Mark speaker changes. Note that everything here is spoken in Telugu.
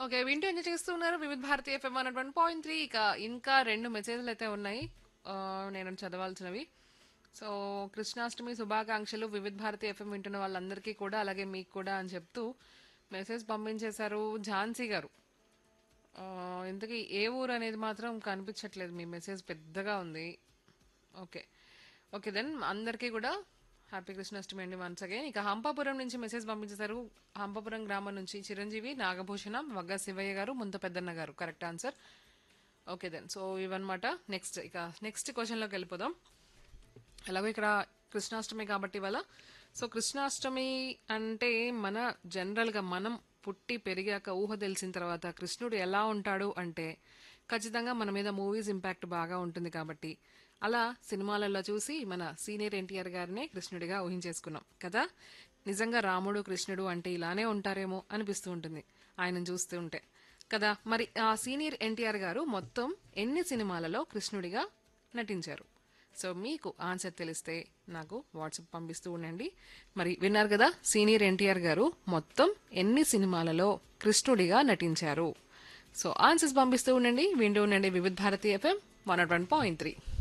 Speaker 1: ఓకే వింటూ ఎంజాయ్ చేస్తున్నారు Vividh Bharati FM one one point three ఇక ఇంకా రెండు మెసేజ్లు అయితే ఉన్నాయి ఆ, నేను చదవాల్సినవి సో కృష్ణాష్టమి శుభాకాంక్షలు వివిధ భారతి ఎఫ్ఎం వింటున్న వాళ్ళందరికీ కూడా అలాగే మీకు కూడా అని చెప్తూ మెసేజ్ పంపించేశారు ఝాన్సీ గారు ఆ, ఇంతకీ ఏ ఊరు అనేది మాత్రం కనిపించట్లేదు మీ మెసేజ్ పెద్దగా ఉంది ఓకే ఓకే దెన్ అందరికీ కూడా హ్యాపీ కృష్ణాష్టమి అండి వన్స్ అగైన్ ఇక హంపాపురం నుంచి మెసేజ్ పంపించేశారు హంపాపురం గ్రామం నుంచి చిరంజీవి నాగభూషణ వగ్గ శివయ్య గారు Munta Peddanna garu correct answer okay then so ఇవన్నమాట నెక్స్ట్ ఇక నెక్స్ట్ క్వశ్చన్లోకి వెళ్ళిపోదాం ఎలాగో ఇక్కడ కృష్ణాష్టమి కాబట్టి ఇవాళ సో కృష్ణాష్టమి అంటే మన జనరల్గా మనం పుట్టి పెరిగాక ఊహ తెలిసిన తర్వాత కృష్ణుడు ఎలా ఉంటాడు అంటే ఖచ్చితంగా మన మీద మూవీస్ ఇంపాక్ట్ బాగా ఉంటుంది కాబట్టి అలా సినిమాలలో చూసి మన సీనియర్ ఎన్టీఆర్ గారినే కృష్ణుడిగా ఊహించేసుకున్నాం కదా నిజంగా రాముడు కృష్ణుడు అంటే ఇలానే ఉంటారేమో అనిపిస్తూ ఉంటుంది ఆయనను చూస్తూ ఉంటే కదా మరి ఆ సీనియర్ ఎన్టీఆర్ గారు మొత్తం ఎన్ని సినిమాలలో కృష్ణుడిగా నటించారు సో మీకు ఆన్సర్ తెలిస్తే నాకు వాట్సాప్ పంపిస్తూ ఉండండి మరి విన్నారు కదా సీనియర్ ఎన్టీఆర్ గారు మొత్తం ఎన్ని సినిమాలలో కృష్ణుడిగా నటించారు సో ఆన్సర్స్ పంపిస్తూ ఉండండి వింటూ ఉండండి Vividh Bharati FM one not one point three